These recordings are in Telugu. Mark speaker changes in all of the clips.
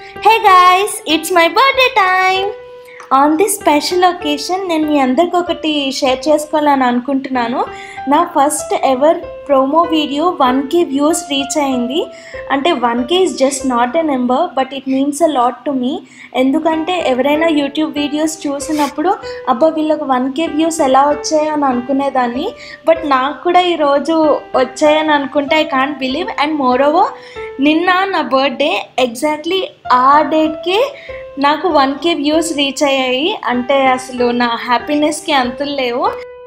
Speaker 1: hey guys it's my birthday time on this special occasion నేను మీ అందరికి ఒకటి షేర్ చేసుకోవాలని అనుకుంటున్నాను నా first ever promo video one K views reach అయింది అంటే one K is just not a number but it means a lot to me ఎందుకంటే ఎవరైనా యూట్యూబ్ వీడియోస్ చూసినప్పుడు అబ్బా వీళ్ళకి వన్ కే వ్యూస్ ఎలా వచ్చాయో అని అనుకునేదాన్ని బట్ నాకు కూడా ఈరోజు వచ్చాయని అనుకుంటే I can't believe and more over నిన్న నా బర్త్డే ఎగ్జాక్ట్లీ ఆ డేట్కి నాకు వన్ కే వ్యూస్ రీచ్ అయ్యాయి అంటే అసలు నా హ్యాపీనెస్కి అంతులు లేవు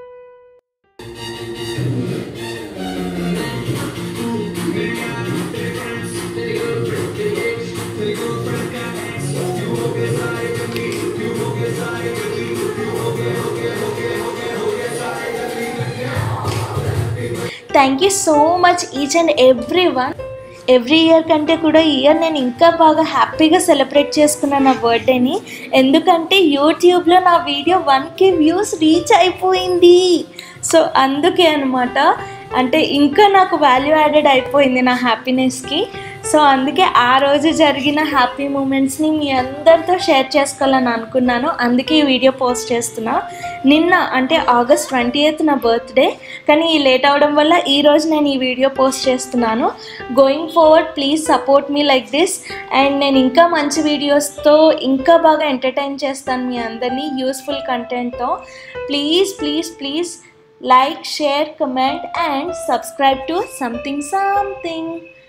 Speaker 1: thank you so much each and every one every year కంటే కూడా ఈ ఇయర్ నేను ఇంకా బాగా హ్యాపీగా సెలబ్రేట్ చేసుకున్నాను నా బర్త్డేని ఎందుకంటే యూట్యూబ్లో నా video one K views reach అయిపోయింది సో అందుకే అనమాట అంటే ఇంకా నాకు వాల్యూ యాడెడ్ అయిపోయింది నా హ్యాపీనెస్కి సో అందుకే ఆ రోజు జరిగిన హ్యాపీ మూమెంట్స్ని మీ అందరితో షేర్ చేసుకోవాలని అనుకున్నాను అందుకే ఈ వీడియో పోస్ట్ చేస్తున్నా నిన్న అంటే ఆగస్ట్ ట్వంటీ ఎయిత్ నా బర్త్డే కానీ ఈ లేట్ అవడం వల్ల ఈ రోజు నేను ఈ వీడియో పోస్ట్ చేస్తున్నాను గోయింగ్ ఫార్వర్డ్ ప్లీజ్ సపోర్ట్ మీ లైక్ దిస్ అండ్ నేను ఇంకా మంచి వీడియోస్తో ఇంకా బాగా ఎంటర్టైన్ చేస్తాను మీ అందరినీ యూస్ఫుల్ కంటెంట్తో please please please like share comment and subscribe to something something